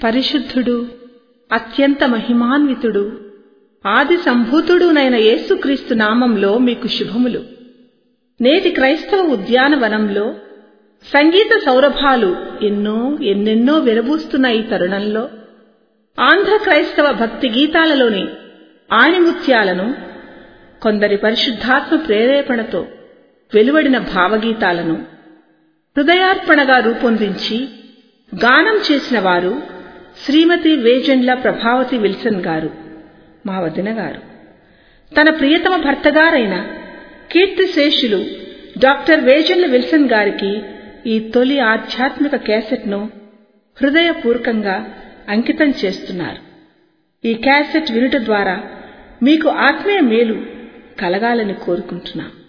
పరిశుద్ధుడు అత్యంత మహిమాన్వితుడు ఆది సంభూతుడునైన యేసుక్రీస్తు నామంలో మీకు శుభములు నేటి క్రైస్తవ ఉద్యానవనంలో సంగీత సౌరభాలు ఎన్నో ఎన్నెన్నో విరబూస్తున్న ఈ తరుణంలో ఆంధ్ర క్రైస్తవ భక్తి గీతాలలోని ఆణిముత్యాలను కొందరి పరిశుద్ధాత్మ ప్రేరేపణతో వెలువడిన భావగీతాలను హృదయార్పణగా రూపొందించి గానం చేసిన వారు శ్రీమతి వేజండ్ల ప్రభావతి విల్సన్ గారు మా వదిన గారు తన ప్రియతమ భర్తగారైన కీర్తిశేషులు డాక్టర్ వేజండ్ల విల్సన్ గారికి ఈ తొలి ఆధ్యాత్మిక క్యాసెట్ను హృదయపూర్వకంగా అంకితం చేస్తున్నారు ఈ క్యాసెట్ వినుట ద్వారా మీకు ఆత్మీయ మేలు కలగాలని కోరుకుంటున్నాం